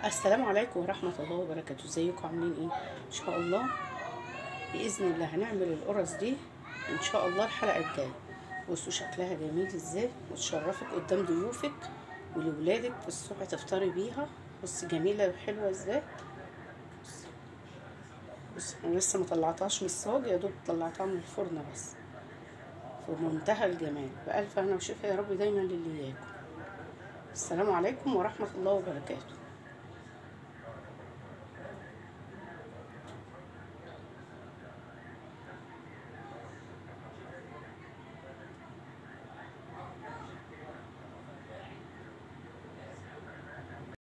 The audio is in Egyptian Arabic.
السلام عليكم ورحمة الله وبركاته ازيكم عاملين ايه ان شاء الله بإذن الله هنعمل القرص دي ان شاء الله الحلقة الجاية بصوا شكلها جميل ازاي وتشرفك قدام ضيوفك ولولادك في الصبح تفطري بيها بص جميلة وحلوة ازاي بص بص انا لسه مطلعتهاش من الصاج يا دوب طلعتها من الفرن بس في منتهى الجمال بألف هنا وشفا يا رب دايما للي ياكل السلام عليكم ورحمة الله وبركاته